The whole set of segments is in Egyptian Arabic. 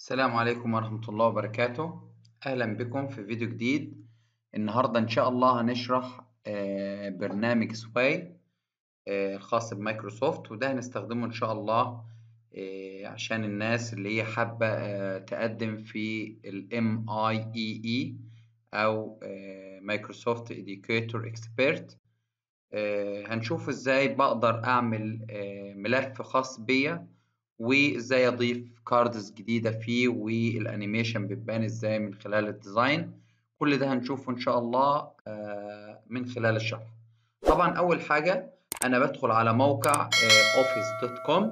السلام عليكم ورحمة الله وبركاته أهلا بكم في فيديو جديد النهاردة إن شاء الله هنشرح آه، برنامج سواي آه، الخاص بمايكروسوفت وده هنستخدمه إن شاء الله آه، عشان الناس اللي هي حابة تقدم في ال MIEE أو مايكروسوفت إديوكيتور إكسبيرت هنشوف إزاي بقدر أعمل ملف خاص بيا وازاي اضيف كاردز جديده فيه والانيميشن بتبان ازاي من خلال الديزاين كل ده هنشوفه ان شاء الله من خلال الشرح طبعا اول حاجه انا بدخل على موقع office.com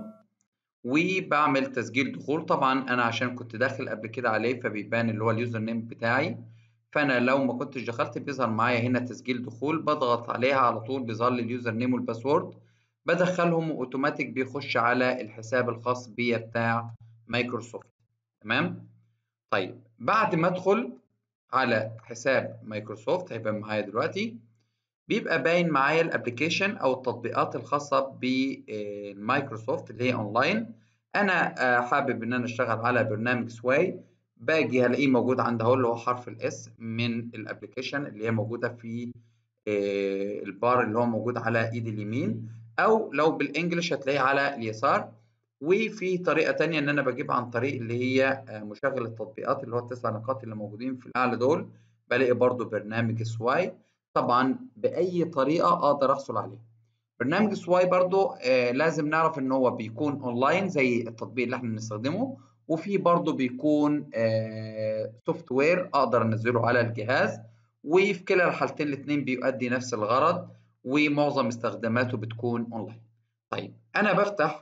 وبعمل تسجيل دخول طبعا انا عشان كنت داخل قبل كده عليه فبيبان اللي هو اليوزر نيم بتاعي فانا لو ما كنتش دخلت بيظهر معايا هنا تسجيل دخول بضغط عليها على طول بيظهر لي اليوزر نيم والباسورد بدخلهم اوتوماتيك بيخش على الحساب الخاص بيا بتاع مايكروسوفت تمام طيب بعد ما ادخل على حساب مايكروسوفت هيبقى معايا دلوقتي بيبقى باين معايا الابلكيشن او التطبيقات الخاصه بمايكروسوفت اللي هي اونلاين انا حابب ان انا اشتغل على برنامج سواي باجي هلاقيه موجود عند اهو اللي هو حرف الاس من الابلكيشن اللي هي موجوده في البار اللي هو موجود على ايدي اليمين او لو بالانجلش هتلاقيه على اليسار وفي طريقه تانية ان انا بجيب عن طريق اللي هي مشغل التطبيقات اللي هو التسع نقاط اللي موجودين في الاعلى دول بلاقي برضو برنامج سواي طبعا باي طريقه اقدر احصل عليه برنامج سواي برضو آه لازم نعرف ان هو بيكون اونلاين زي التطبيق اللي احنا بنستخدمه وفي برضو بيكون آه سوفت وير اقدر انزله على الجهاز وفي كلا الحالتين الاثنين بيؤدي نفس الغرض ومعظم استخداماته بتكون اونلاين طيب انا بفتح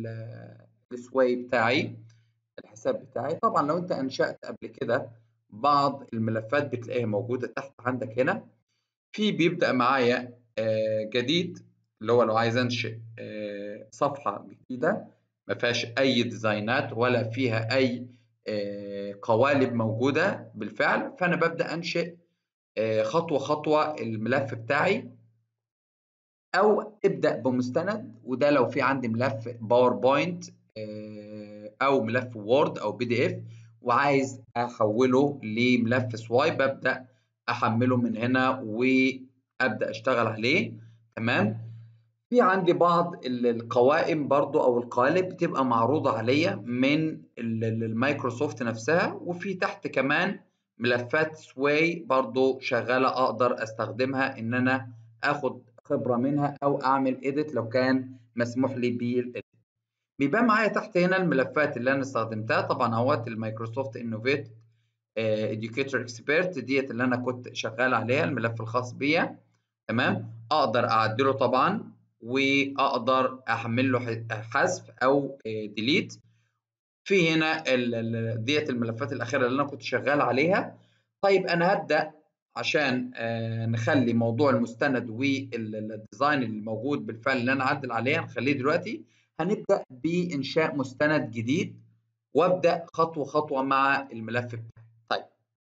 السواي بتاعي الحساب بتاعي طبعا لو انت انشأت قبل كده بعض الملفات بتلاقيها موجودة تحت عندك هنا في بيبدأ معايا جديد اللي هو لو عايز انشئ صفحة جديدة ما فيهاش اي ديزاينات ولا فيها اي قوالب موجودة بالفعل فانا ببدأ انشئ خطوة خطوة الملف بتاعي او ابدا بمستند وده لو في عندي ملف باوربوينت او ملف وورد او بي دي اف وعايز احوله لملف سواي ببدا احمله من هنا وابدا اشتغل عليه تمام في عندي بعض القوائم برضو او القالب بتبقى معروضه عليا من المايكروسوفت نفسها وفي تحت كمان ملفات سواي برضو شغاله اقدر استخدمها ان انا اخد خبره منها او اعمل ايديت لو كان مسموح لي بالايديت بيبان معايا تحت هنا الملفات اللي انا استخدمتها طبعا اهوت المايكروسوفت انوفيت اديوكيتور اكسبيرت ديت اللي انا كنت شغال عليها الملف الخاص بيا تمام اقدر اعدله طبعا واقدر احمل له حذف او ديليت في هنا ديت الملفات الاخيره اللي انا كنت شغال عليها طيب انا هبدا عشان نخلي موضوع المستند والديزاين اللي موجود بالفعل اللي انا عدل عليه هنخليه دلوقتي هنبدا بانشاء مستند جديد وابدا خطوه خطوه مع الملف بتاعي طيب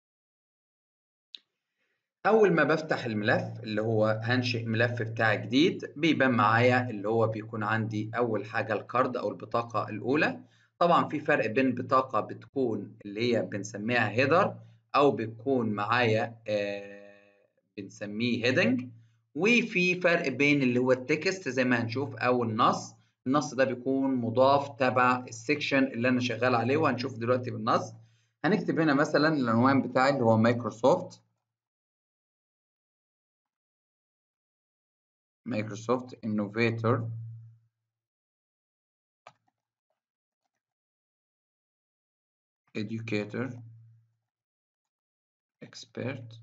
اول ما بفتح الملف اللي هو هنشئ ملف بتاعي جديد بيبان معايا اللي هو بيكون عندي اول حاجه الكارد او البطاقه الاولى طبعا في فرق بين بطاقه بتكون اللي هي بنسميها هيدر او بيكون معايا آه بنسميه هيدنج وفي فرق بين اللي هو التكست زي ما هنشوف او النص النص ده بيكون مضاف تبع السكشن اللي انا شغال عليه وهنشوف دلوقتي بالنص هنكتب هنا مثلا العنوان بتاعي اللي هو مايكروسوفت مايكروسوفت انوفيتور educator expert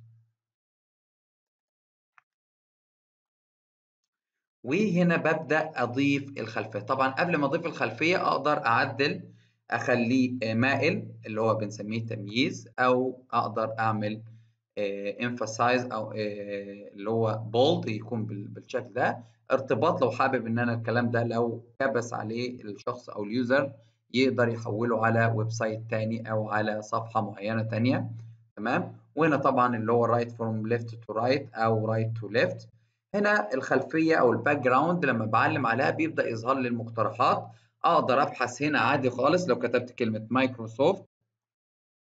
وهنا ببدأ أضيف الخلفية طبعا قبل ما أضيف الخلفية أقدر أعدل أخليه مائل اللي هو بنسميه تمييز أو أقدر أعمل emphasize أو اللي هو bold يكون بالشكل ده ارتباط لو حابب إن أنا الكلام ده لو كبس عليه الشخص أو اليوزر يقدر يحوله على ويب سايت تاني أو على صفحة معينة تانية تمام وهنا طبعا اللي هو right from left to right او right to left هنا الخلفيه او الباك جراوند لما بعلم عليها بيبدا يظهر لي المقترحات اقدر ابحث هنا عادي خالص لو كتبت كلمه مايكروسوفت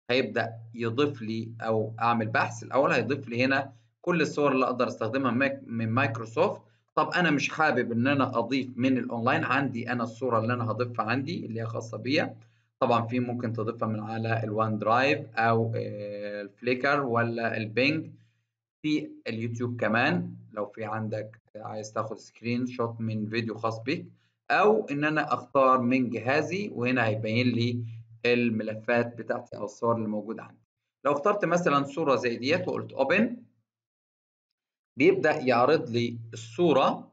هيبدأ يضيف لي أو أعمل بحث الأول هيضيف لي هنا كل الصور اللي أقدر أستخدمها من مايكروسوفت طب أنا مش حابب إن أنا أضيف من الأونلاين عندي أنا الصورة اللي أنا هضيفها عندي اللي هي خاصة بيا طبعا في ممكن تضيفها من على الوان درايف أو الفليكر ولا البينج في اليوتيوب كمان لو في عندك عايز تاخد سكرين شوت من فيديو خاص بيك او ان انا اختار من جهازي وهنا هيبين لي الملفات بتاعتي او الصور اللي موجوده عندي لو اخترت مثلا صوره زي ديت وقلت اوبن بيبدا يعرض لي الصوره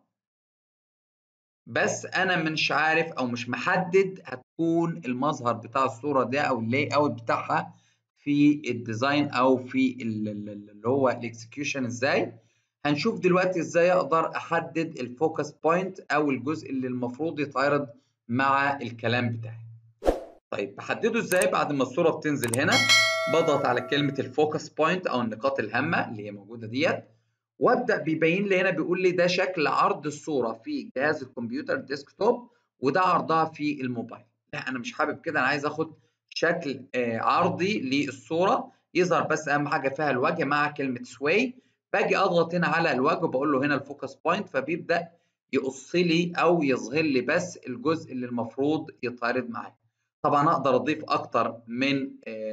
بس انا مش عارف او مش محدد هتكون المظهر بتاع الصوره ده او اللاي اوت بتاعها في الديزاين او في اللي هو الاكسكيوشن ازاي هنشوف دلوقتي ازاي اقدر احدد الفوكس بوينت او الجزء اللي المفروض يتعرض مع الكلام بتاعي طيب بحدده ازاي بعد ما الصوره بتنزل هنا بضغط على كلمه الفوكس بوينت او النقاط الهامه اللي هي موجوده ديت وابدا بيبين لي هنا بيقول لي ده شكل عرض الصوره في جهاز الكمبيوتر ديسكتوب وده عرضها في الموبايل لا انا مش حابب كده انا عايز اخد شكل عرضي للصوره يظهر بس اهم حاجه فيها الوجه مع كلمه سواي باجي اضغط هنا على الوجه وبقول له هنا الفوكس بوينت فبيبدا يقص لي او يظهر لي بس الجزء اللي المفروض يتعرض معايا طبعا اقدر اضيف اكتر من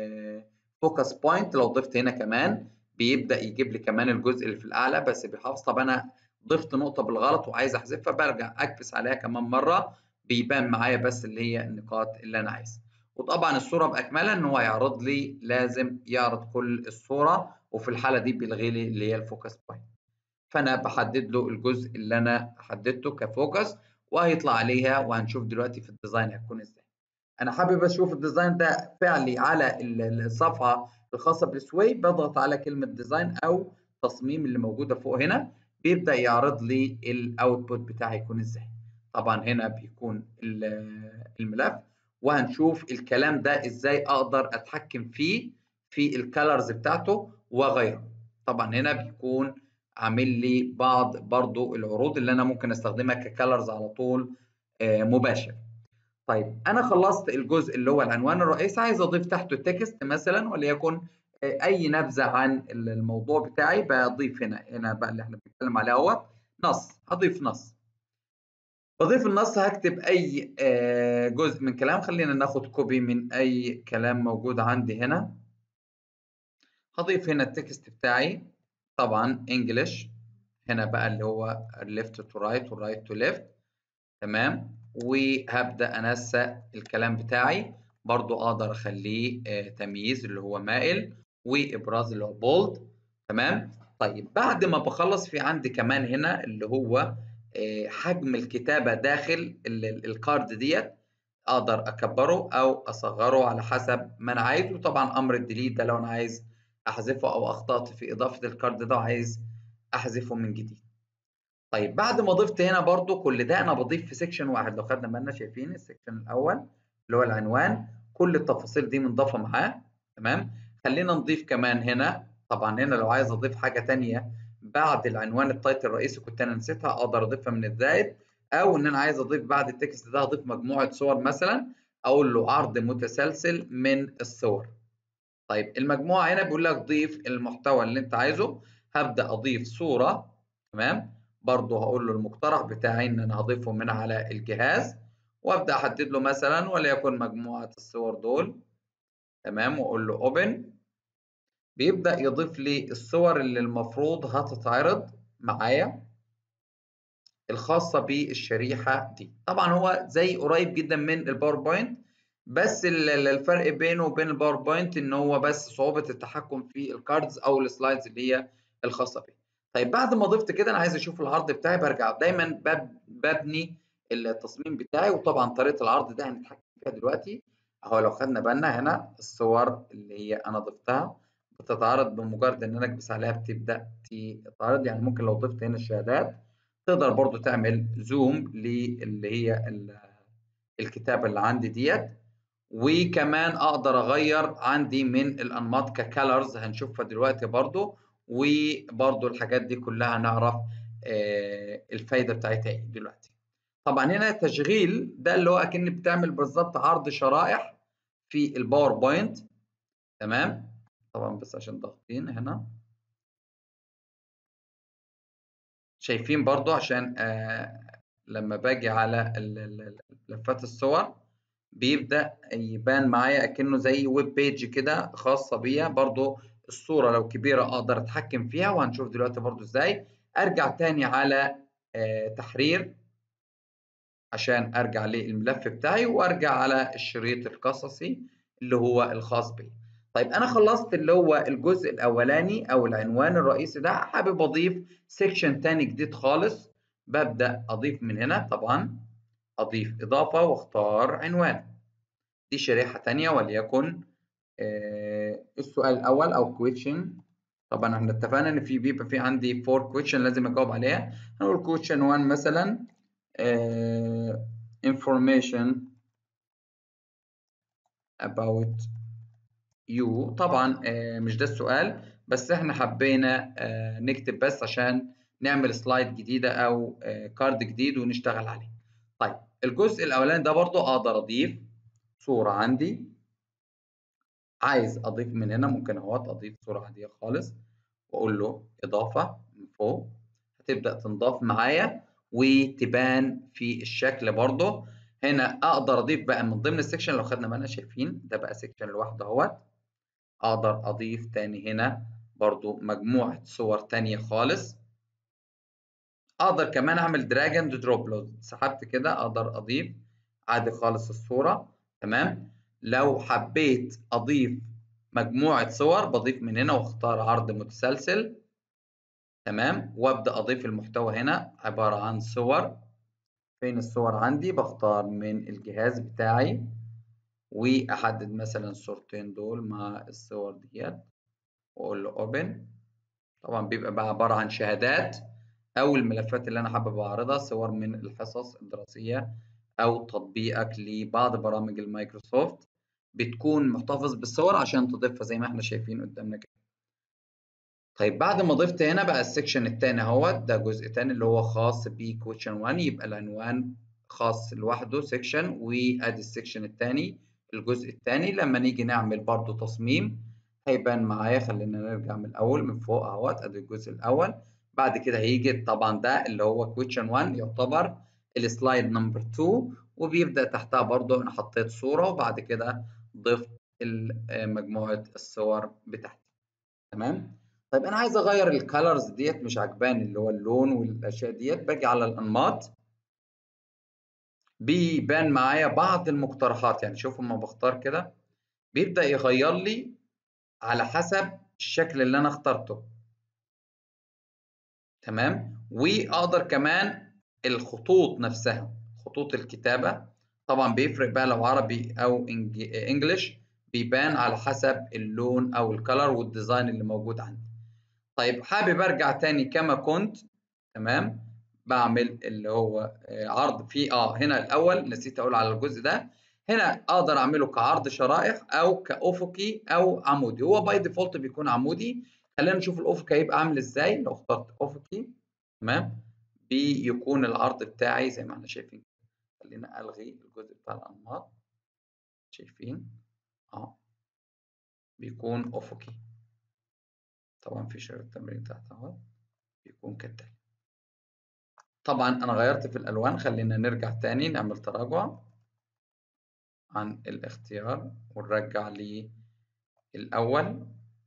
فوكس بوينت لو ضفت هنا كمان بيبدا يجيب لي كمان الجزء اللي في الاعلى بس بيحافظ طب انا ضفت نقطه بالغلط وعايز احذفها برجع اكبس عليها كمان مره بيبان معايا بس اللي هي النقاط اللي انا عايزها وطبعا الصوره باكملها ان هو يعرض لي لازم يعرض كل الصوره وفي الحاله دي بيلغي لي اللي هي الفوكس بوينت فانا بحدد له الجزء اللي انا حددته كفوكس وهيطلع عليها وهنشوف دلوقتي في الديزاين هتكون ازاي انا حابب اشوف الديزاين ده فعلي على الصفحه الخاصه بالسوي بضغط على كلمه ديزاين او تصميم اللي موجوده فوق هنا بيبدا يعرض لي الاوتبوت بتاعي يكون ازاي طبعا هنا بيكون الملف وهنشوف الكلام ده ازاي اقدر اتحكم فيه في الكالرز بتاعته وغيره طبعا هنا بيكون عامل لي بعض برضو العروض اللي انا ممكن استخدمها ككالرز على طول مباشر طيب انا خلصت الجزء اللي هو العنوان الرئيسي عايز اضيف تحته تكست مثلا وليكن اي نبذه عن الموضوع بتاعي بضيف هنا هنا بقى اللي احنا بنتكلم عليه اهوت نص هضيف نص بضيف النص هكتب اي جزء من كلام خلينا ناخد كوبي من اي كلام موجود عندي هنا هضيف هنا التكست بتاعي طبعا انجلش هنا بقى اللي هو left to right و right to left تمام وهبدا انسق الكلام بتاعي برضو اقدر اخليه آه تمييز اللي هو مائل وابراز اللي هو بولد تمام طيب بعد ما بخلص في عندي كمان هنا اللي هو آه حجم الكتابه داخل الكارد ديت اقدر اكبره او اصغره على حسب ما انا عايزه طبعا امر الديليت ده لو انا عايز احذفه او اخطات في اضافه الكارد ده وعايز احذفه من جديد طيب بعد ما ضفت هنا برضو كل ده انا بضيف في سيكشن واحد لو خدنا بالنا شايفين السيكشن الاول اللي هو العنوان كل التفاصيل دي منضافه معاه تمام خلينا نضيف كمان هنا طبعا هنا لو عايز اضيف حاجه ثانيه بعد العنوان التايتل الرئيسي كنت انا نسيتها اقدر اضيفها من الزائد او ان انا عايز اضيف بعد التكست ده اضيف مجموعه صور مثلا اقول له عرض متسلسل من الصور طيب المجموعه هنا بيقول لك ضيف المحتوى اللي انت عايزه هبدا اضيف صوره تمام برضه هقول له المقترح بتاعي ان انا هضيفه من على الجهاز وابدا احدد له مثلا وليكن مجموعه الصور دول تمام واقول له اوبن بيبدا يضيف لي الصور اللي المفروض هتتعرض معايا الخاصه بالشريحه دي طبعا هو زي قريب جدا من الباوربوينت بس الفرق بينه وبين الباوربوينت ان هو بس صعوبه التحكم في الكاردز او السلايدز اللي هي الخاصه بيه طيب بعد ما ضفت كده انا عايز اشوف العرض بتاعي برجع دايما ببني التصميم بتاعي وطبعا طريقه العرض ده هنتحكم فيها دلوقتي اهو لو خدنا بالنا هنا الصور اللي هي انا ضفتها بتتعرض بمجرد ان انا اكبس عليها بتبدا تتعرض يعني ممكن لو ضفت هنا الشهادات تقدر برضو تعمل زوم للي هي الكتابه اللي عندي ديت وكمان اقدر اغير عندي من الانماط ككالرز هنشوفها دلوقتي برضو وبرضو الحاجات دي كلها هنعرف الفايده بتاعتها ايه دلوقتي طبعا هنا تشغيل ده اللي هو اكن بتعمل بالظبط عرض شرائح في الباوربوينت تمام طبعا بس عشان ضاغطين هنا شايفين برضو عشان آه لما باجي على لفات الصور بيبدأ يبان معايا أكنه زي ويب بيج كده خاصة بيا برضو الصورة لو كبيرة أقدر أتحكم فيها وهنشوف دلوقتي برضو إزاي أرجع تاني على آه تحرير عشان أرجع للملف بتاعي وأرجع على الشريط القصصي اللي هو الخاص بي طيب أنا خلصت اللي هو الجزء الأولاني أو العنوان الرئيسي ده حابب أضيف سيكشن تاني جديد خالص ببدأ أضيف من هنا طبعا أضيف إضافة وأختار عنوان دي شريحة تانية وليكن آه السؤال الأول أو question طبعا احنا اتفقنا إن في بيبقى في عندي 4 question لازم أجاوب عليها هنقول question 1 مثلا آه information about you طبعا آه مش ده السؤال بس احنا حبينا آه نكتب بس عشان نعمل سلايد جديدة أو كارد جديد ونشتغل عليه. طيب الجزء الأولاني ده برضو أقدر أضيف صورة عندي عايز أضيف من هنا ممكن أهوت أضيف صورة عادية خالص وأقول له إضافة من فوق هتبدأ تنضاف معايا وتبان في الشكل برضو هنا أقدر أضيف بقى من ضمن السكشن لو خدنا بالنا شايفين ده بقى سكشن لوحده أهوت أقدر أضيف تاني هنا برضو مجموعة صور تانية خالص اقدر كمان اعمل دراج اند دروب لو سحبت كده اقدر اضيف عادي خالص الصوره تمام لو حبيت اضيف مجموعه صور بضيف من هنا واختار عرض متسلسل تمام وابدا اضيف المحتوى هنا عباره عن صور فين الصور عندي بختار من الجهاز بتاعي واحدد مثلا الصورتين دول مع الصور ديت واقول له اوبن طبعا بيبقى بقى عباره عن شهادات او الملفات اللي انا حابب اعرضها صور من الحصص الدراسيه او تطبيقك لبعض برامج المايكروسوفت بتكون محتفظ بالصور عشان تضيفها زي ما احنا شايفين قدامنا كده طيب بعد ما ضفت هنا بقى السكشن الثاني اهوت ده جزء ثاني اللي هو خاص بكويشن 1 يبقى العنوان خاص لوحده سكشن وادي السكشن الثاني الجزء الثاني لما نيجي نعمل برضو تصميم هيبان معايا خلينا نرجع من الاول من فوق اهوت ادي الجزء الاول بعد كده هيجي طبعا ده اللي هو كويشن 1 يعتبر السلايد نمبر 2 وبيبدا تحتها برضو انا حطيت صوره وبعد كده ضفت مجموعه الصور بتاعتي تمام طيب انا عايز اغير الكالرز ديت مش عجباني اللي هو اللون والاشياء ديت باجي على الانماط بيبان معايا بعض المقترحات يعني شوفوا لما بختار كده بيبدا يغير لي على حسب الشكل اللي انا اخترته تمام واقدر كمان الخطوط نفسها خطوط الكتابه طبعا بيفرق بقى لو عربي او انجلش بيبان على حسب اللون او الكلر والديزاين اللي موجود عندي طيب حابب ارجع تاني كما كنت تمام بعمل اللي هو عرض في اه هنا الاول نسيت اقول على الجزء ده هنا اقدر اعمله كعرض شرائح او كافقي او عمودي هو باي ديفولت بيكون عمودي خلينا نشوف الافق هيبقى عامل ازاي لو اخترت افقي تمام بيكون العرض بتاعي زي ما احنا شايفين خلينا الغي الجزء بتاع الانماط شايفين اه بيكون افقي طبعا في شريط التمرين تحت اهو بيكون كالتالي طبعا انا غيرت في الالوان خلينا نرجع تاني نعمل تراجع عن الاختيار ونرجع للاول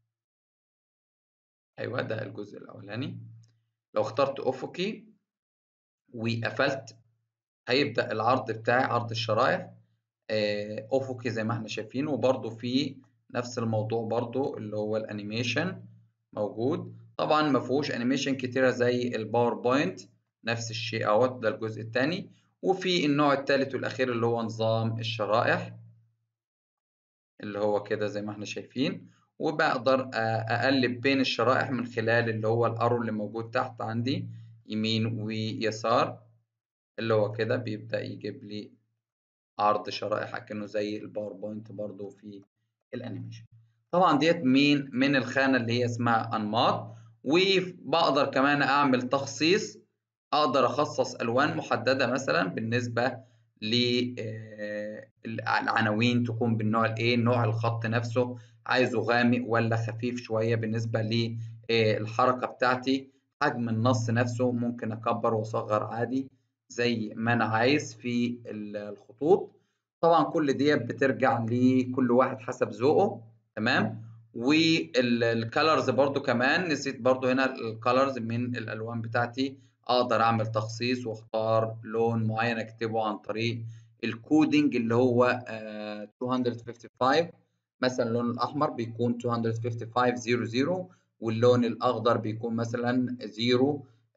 ايوه ده الجزء الاولاني لو اخترت افقي وقفلت هيبدا العرض بتاعي عرض الشرائح افقي زي ما احنا شايفين وبرده في نفس الموضوع برده اللي هو الانيميشن موجود طبعا ما فيهوش انيميشن كتيره زي الباوربوينت نفس الشيء اهوت ده الجزء الثاني وفي النوع الثالث والاخير اللي هو نظام الشرائح اللي هو كده زي ما احنا شايفين وبقدر اقلب بين الشرائح من خلال اللي هو الارو اللي موجود تحت عندي يمين ويسار اللي هو كده بيبدأ يجيب لي عرض شرائح اكنه زي الباوربوينت برضو في الانيميشن طبعا ديت مين من الخانه اللي هي اسمها انماط وبقدر كمان اعمل تخصيص اقدر اخصص الوان محدده مثلا بالنسبه للعناوين تكون بالنوع الايه نوع الخط نفسه عايزه غامق ولا خفيف شويه بالنسبه للحركه بتاعتي حجم النص نفسه ممكن اكبر واصغر عادي زي ما انا عايز في الخطوط طبعا كل ديت بترجع لكل واحد حسب ذوقه تمام والكالرز برضو كمان نسيت برضو هنا الكالرز من الالوان بتاعتي اقدر اعمل تخصيص واختار لون معين اكتبه عن طريق الكودينج اللي هو 255 مثلا اللون الاحمر بيكون 255 واللون الاخضر بيكون مثلا 0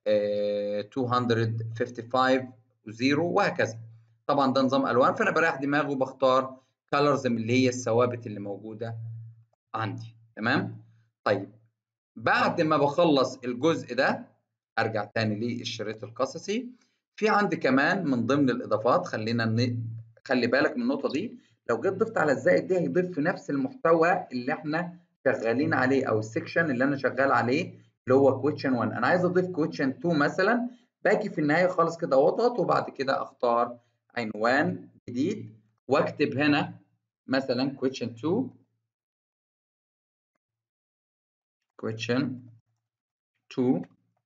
255 0 وهكذا طبعا ده نظام الوان فانا بريح دماغي وبختار كالرز من اللي هي الثوابت اللي موجوده عندي تمام طيب بعد ما بخلص الجزء ده ارجع تاني للشريط القصصي في عندي كمان من ضمن الاضافات خلينا ن... خلي بالك من النقطه دي لو جيت ضفت على الزائد دي هيضيف في نفس المحتوى اللي احنا شغالين عليه او السكشن اللي انا شغال عليه اللي هو كويتشن 1 انا عايز اضيف كويتشن 2 مثلا باجي في النهايه خالص كده واضغط وبعد كده اختار عنوان جديد واكتب هنا مثلا كويتشن 2 question 2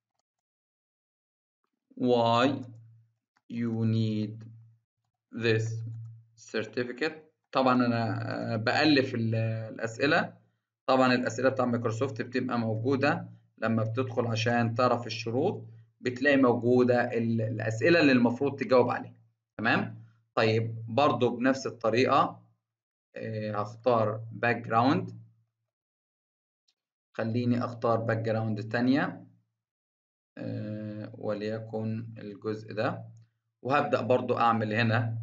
why you need this certificate طبعا انا بألف الاسئله طبعا الاسئله بتاع مايكروسوفت بتبقى موجوده لما بتدخل عشان تعرف الشروط بتلاقي موجوده الاسئله اللي المفروض تجاوب عليها تمام طيب برضو بنفس الطريقه هختار باك جراوند خليني اختار باك جراوند تانية أه وليكن الجزء ده وهبدأ برضو اعمل هنا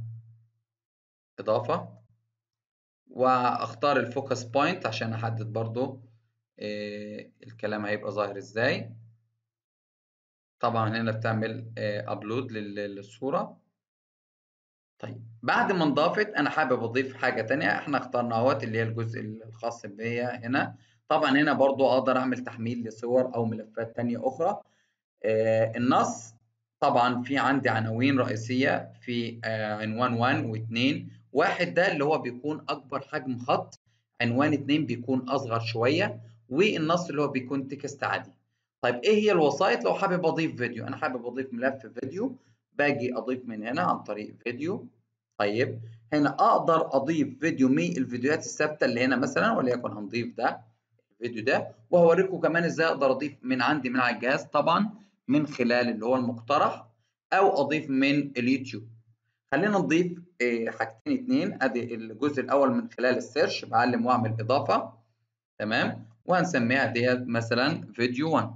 اضافة واختار الفوكس بوينت عشان احدد برضو أه الكلام هيبقى ظاهر ازاي طبعا هنا بتعمل ابلود أه للصورة طيب بعد ما انضافت انا حابب اضيف حاجة تانية احنا اخترنا اهوت اللي هي الجزء الخاص بيا هنا طبعا هنا برضو اقدر اعمل تحميل لصور او ملفات تانية اخرى آه النص طبعا في عندي عناوين رئيسية في آه عنوان 1 و2 واحد ده اللي هو بيكون اكبر حجم خط عنوان 2 بيكون اصغر شوية والنص اللي هو بيكون تكست عادي طيب ايه هي الوسائط لو حابب اضيف فيديو انا حابب اضيف ملف فيديو باجي اضيف من هنا عن طريق فيديو طيب هنا اقدر اضيف فيديو من الفيديوهات الثابته اللي هنا مثلا وليكن هنضيف ده الفيديو ده وهوريكم كمان ازاي اقدر اضيف من عندي من على الجهاز طبعا من خلال اللي هو المقترح او اضيف من اليوتيوب خلينا نضيف حاجتين اتنين ادي الجزء الاول من خلال السيرش بعلم واعمل اضافه تمام وهنسميها ديت مثلا فيديو 1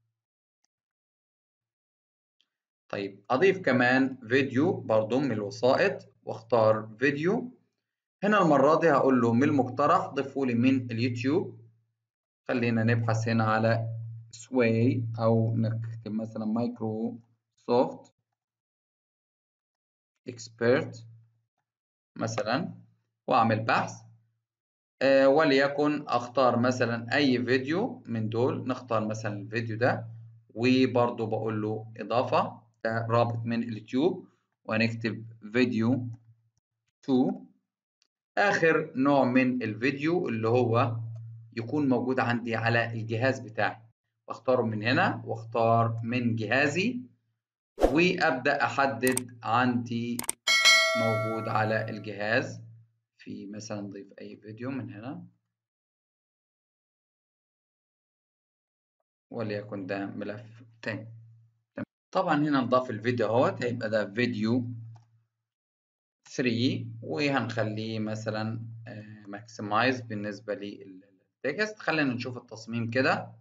طيب اضيف كمان فيديو برضو من الوسائط واختار فيديو هنا المره دي هقول له من المقترح ضيفوا لي من اليوتيوب خلينا نبحث هنا على سواي او نكتب مثلا مايكروسوفت اكسبيرت مثلا واعمل بحث آه وليكن اختار مثلا اي فيديو من دول نختار مثلا الفيديو ده وبرضه بقول له اضافه ده رابط من اليوتيوب وهنكتب فيديو 2 اخر نوع من الفيديو اللي هو يكون موجود عندي على الجهاز بتاعي واختاره من هنا واختار من جهازي وابدا احدد عندي موجود على الجهاز في مثلا نضيف اي فيديو من هنا وليكن ده ملف تاني طبعا هنا نضاف الفيديو اهوت هيبقى ده فيديو 3 وهنخليه مثلا ماكسمايز بالنسبه للتكست خلينا نشوف التصميم كده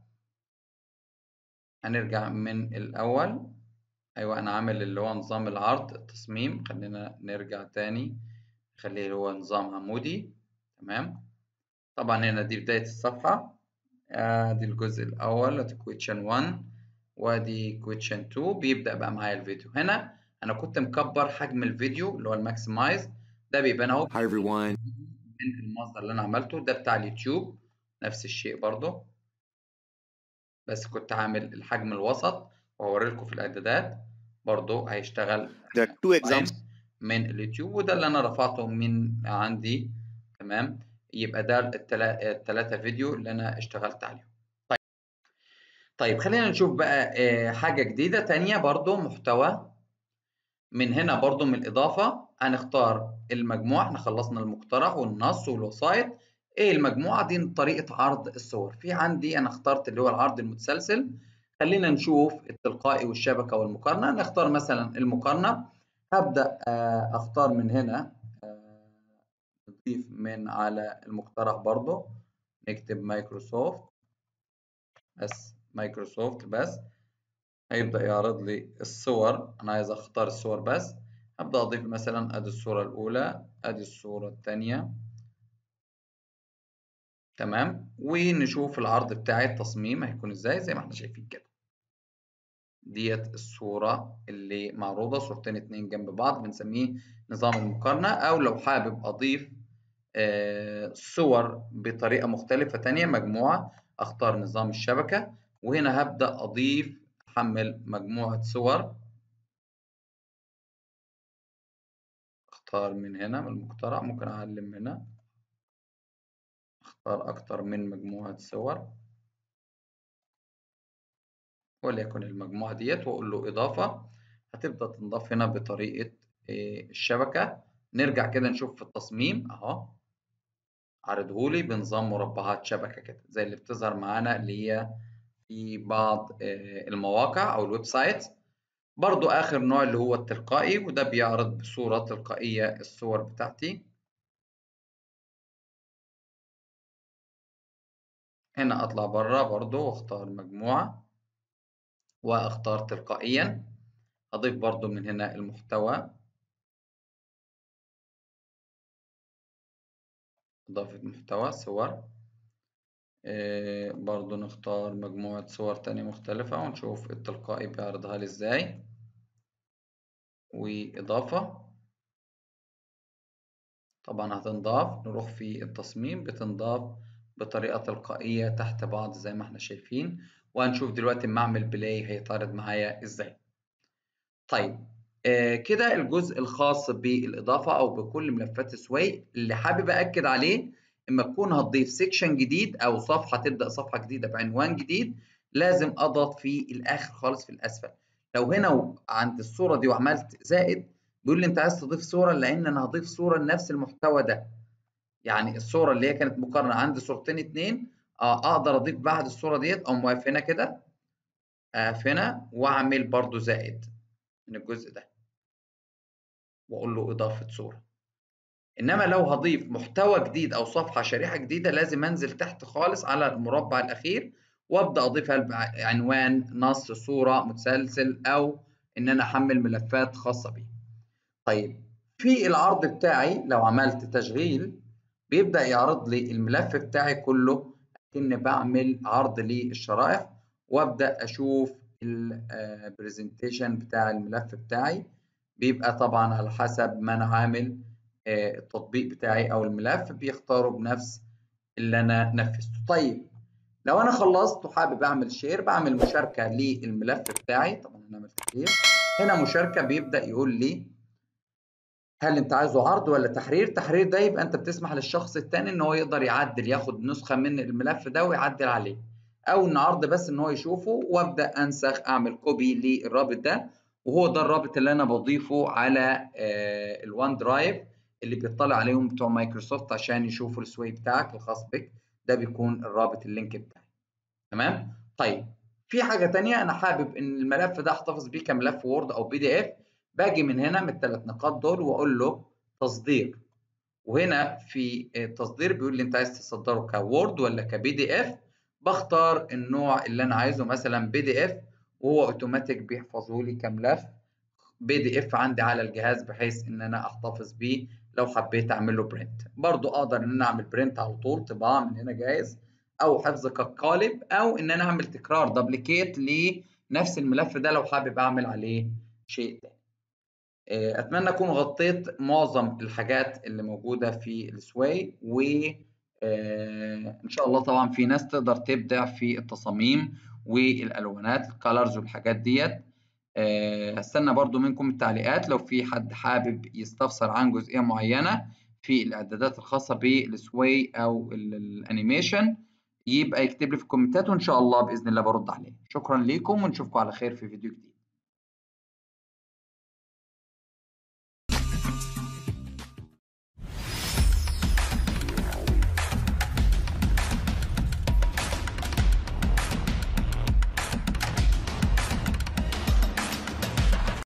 هنرجع من الاول ايوه انا عامل اللي هو نظام العرض التصميم خلينا نرجع تاني نخليه اللي هو نظام عمودي تمام طبعا هنا دي بدايه الصفحه ادي الجزء الاول ادي كويتشن 1 وادي كويتشن 2 بيبدا بقى معايا الفيديو هنا انا كنت مكبر حجم الفيديو اللي هو الماكسمايز ده بيبان اهو Hi everyone. من المصدر اللي انا عملته ده بتاع اليوتيوب نفس الشيء برضو بس كنت عامل الحجم الوسط وهوري لكم في الاعدادات برضو هيشتغل There are two examples. من اليوتيوب وده اللي انا رفعته من عندي تمام يبقى ده الثلاثه فيديو اللي انا اشتغلت عليهم طيب طيب خلينا نشوف بقى حاجه جديده تانية برضو محتوى من هنا برضو من الاضافه هنختار المجموعه احنا خلصنا المقترح والنص والوسائط ايه المجموعه دي طريقه عرض الصور في عندي انا اخترت اللي هو العرض المتسلسل خلينا نشوف التلقائي والشبكه والمقارنه نختار مثلا المقارنه هبدا اختار من هنا نضيف من على المقترح برضو نكتب مايكروسوفت بس مايكروسوفت بس هيبدا يعرض لي الصور انا عايز اختار الصور بس هبدا اضيف مثلا ادي الصوره الاولى ادي الصوره الثانيه تمام ونشوف العرض بتاعي التصميم هيكون ازاي زي ما احنا شايفين كده ديت الصورة اللي معروضة صورتين اتنين جنب بعض بنسميه نظام المقارنة أو لو حابب أضيف آه صور بطريقة مختلفة تانية مجموعة أختار نظام الشبكة وهنا هبدأ أضيف أحمل مجموعة صور أختار من هنا من المقترح ممكن أعلم هنا أختار أكتر من مجموعة صور وليكن المجموعة ديت وأقول له إضافة هتبدأ تنضاف هنا بطريقة الشبكة نرجع كده نشوف في التصميم أهو عرضهولي بنظام مربعات شبكة كده زي اللي بتظهر معانا اللي هي في بعض المواقع أو الويب سايت برضو آخر نوع اللي هو التلقائي وده بيعرض بصورة تلقائية الصور بتاعتي هنا أطلع بره برضو واختار مجموعة واختار تلقائيا اضيف برضو من هنا المحتوى اضافة محتوى صور إيه برضو نختار مجموعة صور تانية مختلفة ونشوف التلقائي بيعرضها لي ازاي واضافة طبعا هتنضاف نروح في التصميم بتنضاف بطريقة تلقائية تحت بعض زي ما احنا شايفين وهنشوف دلوقتي اما اعمل بلاي هيتعرض معايا ازاي طيب آه كده الجزء الخاص بالاضافه او بكل ملفات سواي اللي حابب اكد عليه اما تكون هتضيف سيكشن جديد او صفحه تبدا صفحه جديده بعنوان جديد لازم اضغط في الاخر خالص في الاسفل لو هنا عند الصوره دي وعملت زائد بيقول لي انت عايز تضيف صوره لان انا هضيف صوره لنفس المحتوى ده يعني الصوره اللي هي كانت مقارنه عندي صورتين اتنين اقدر اضيف بعد الصوره ديت او واقف هنا كده اقف هنا واعمل برضو زائد من الجزء ده واقول له اضافه صوره انما لو هضيف محتوى جديد او صفحه شريحه جديده لازم انزل تحت خالص على المربع الاخير وابدا اضيفها بعنوان نص صوره متسلسل او ان انا احمل ملفات خاصه بيه طيب في العرض بتاعي لو عملت تشغيل بيبدا يعرض لي الملف بتاعي كله كأني بعمل عرض للشرائح وابدا اشوف البرزنتيشن بتاع الملف بتاعي بيبقى طبعا على حسب ما انا عامل التطبيق بتاعي او الملف بيختاروا بنفس اللي انا نفذته طيب لو انا خلصت وحابب اعمل شير بعمل مشاركه للملف بتاعي طبعا هنعمل تحرير هنا مشاركه بيبدا يقول لي هل انت عايزه عرض ولا تحرير تحرير ده يبقى انت بتسمح للشخص الثاني ان هو يقدر يعدل ياخد نسخه من الملف ده ويعدل عليه او ان عرض بس ان هو يشوفه وابدا انسخ اعمل كوبي للرابط ده وهو ده الرابط اللي انا بضيفه على الوان درايف اللي بيطلع عليهم بتوع مايكروسوفت عشان يشوفوا السوي بتاعك الخاص بك ده بيكون الرابط اللينك بتاعي تمام طيب في حاجه ثانيه انا حابب ان الملف ده احتفظ بيه كملف وورد او بي دي اف باجي من هنا من الثلاث نقاط دول واقول له تصدير وهنا في التصدير بيقول لي انت عايز تصدره كوورد ولا كبي دي اف بختار النوع اللي انا عايزه مثلا بي دي اف وهو اوتوماتيك بيحفظه لي كملف بي دي اف عندي على الجهاز بحيث ان انا احتفظ بيه لو حبيت اعمل له برنت برضو اقدر ان انا اعمل برنت على طول طباعه من هنا جاهز او حفظ كقالب او ان انا اعمل تكرار دبليكيت لنفس الملف ده لو حابب اعمل عليه شيء تاني اتمنى اكون غطيت معظم الحاجات اللي موجوده في السواي و ان شاء الله طبعا في ناس تقدر تبدع في التصاميم والالوانات الكالرز والحاجات ديت هستنى برضو منكم التعليقات لو في حد حابب يستفسر عن جزئيه معينه في الاعدادات الخاصه بالسواي او الانيميشن يبقى يكتب لي في الكومنتات وان شاء الله باذن الله برد عليه شكرا لكم ونشوفكم على خير في فيديو جديد